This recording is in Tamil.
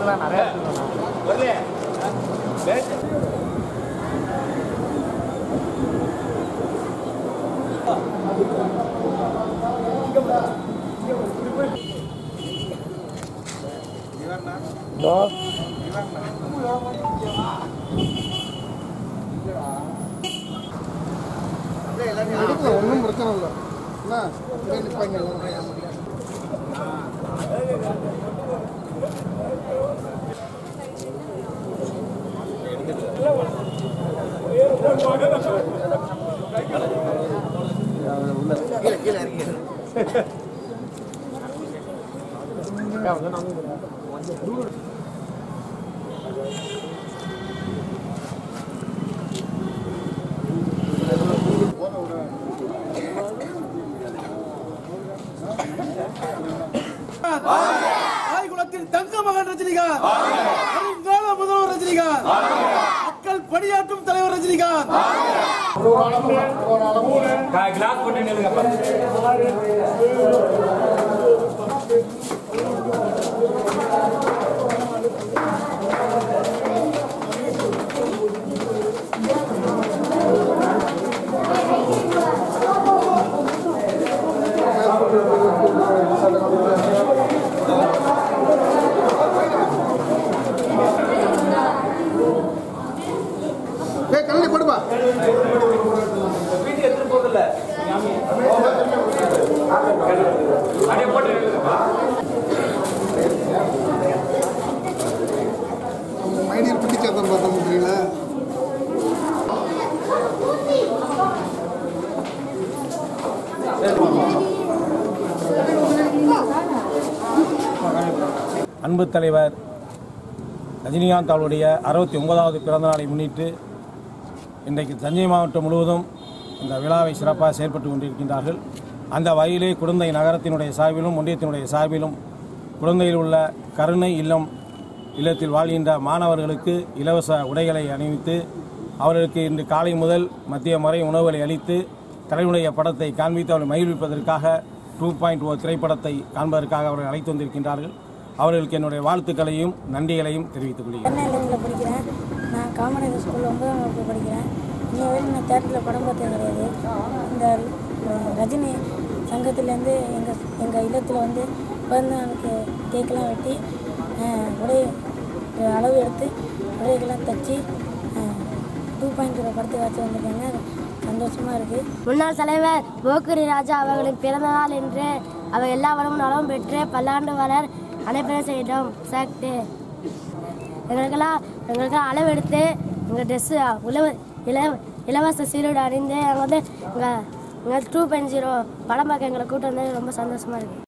படம்லாம் நிறையா எடுத்துருக்கோம் எடுக்கலாம் ஒன்றும் பிரச்சனை இல்லை என்ன அப்படியே நிற்பாங்க எல்லாம் ஆய்குளத்தின் தங்க மகன் ரஜினிகாந்த் வருங்கால முதல்வர் ரஜினிகாந்த் மக்கள் பணியாற்றும் தலைவர் ரஜினிகாந்த் கிளாஸ் போட்டு நில்லுங்க ஏய் கண்ணி போடுப்பா மைடியர் பிடிச்சாதான் பார்த்தா தெரியல அன்பு தலைவர் ரஜினிகாந்த் அவருடைய அறுபத்தி ஒன்பதாவது பிறந்த நாளை முன்னிட்டு இன்றைக்கு தஞ்சை மாவட்டம் முழுவதும் இந்த விழாவை சிறப்பாக செயல்பட்டு கொண்டிருக்கின்றார்கள் அந்த வகையிலே குழந்தை நகரத்தினுடைய சார்பிலும் ஒன்றியத்தினுடைய சார்பிலும் குழந்தையில் உள்ள கருணை இல்லம் இல்லத்தில் வாழ்கின்ற மாணவர்களுக்கு இலவச உடைகளை அணிவித்து அவர்களுக்கு இன்று காலை முதல் மத்திய மறை உணவுகளை அளித்து தலைவனுடைய படத்தை காண்பித்து அவர்களை மகிழ்விப்பதற்காக டூ பாயிண்ட் ஓ திரைப்படத்தை காண்பதற்காக அவர்கள் அழைத்து வந்திருக்கின்றார்கள் அவர்களுக்கு என்னுடைய வாழ்த்துக்களையும் நன்றிகளையும் தெரிவித்துக் கொள்கிறேன் சென்னையிலேருந்து படிக்கிறேன் நான் காமராஜர் ஸ்கூலில் ஒன்பதாம் வகுப்பு படிக்கிறேன் இன்னும் வரைக்கும் நான் தேட்டரில் படம் பார்த்தது கிடையாது இந்த அஹ், ரஜினி சங்கத்திலேருந்து எங்கள் எங்கள் இல்லத்தில் வந்து பிறந்த நாளுக்கு கேக்கெலாம் வெட்டி அஹ், உடை அஹ், அளவு எடுத்து உடைகள்லாம் தைச்சி டூ பாயிண்ட் ஜீரோ படத்துக்கு வச்சு வந்திருக்காங்க சந்தோஷமாக இருக்குது முன்னாள் தலைவர் போக்குரி ராஜா அவர்களின் பிறந்த நாள் என்று அவர் எல்லா வளமும் நலமும் பெற்று பல்லாண்டு வளர் அனைப்பெற செய்தோம் சக்தி எங்களுக்கெல்லாம் எங்களுக்கெல்லாம் அளவெடுத்து எங்கள் ட்ரெஸ்ஸு உழவ இல இலவச சீருடு அணிந்து எங்கள் வந்து எங்கள் எங்கள் டூ பாயிண்ட் ஜீரோ படம் பார்க்க எங்களை கூட்டம் வந்து ரொம்ப சந்தோஷமாக இருக்குது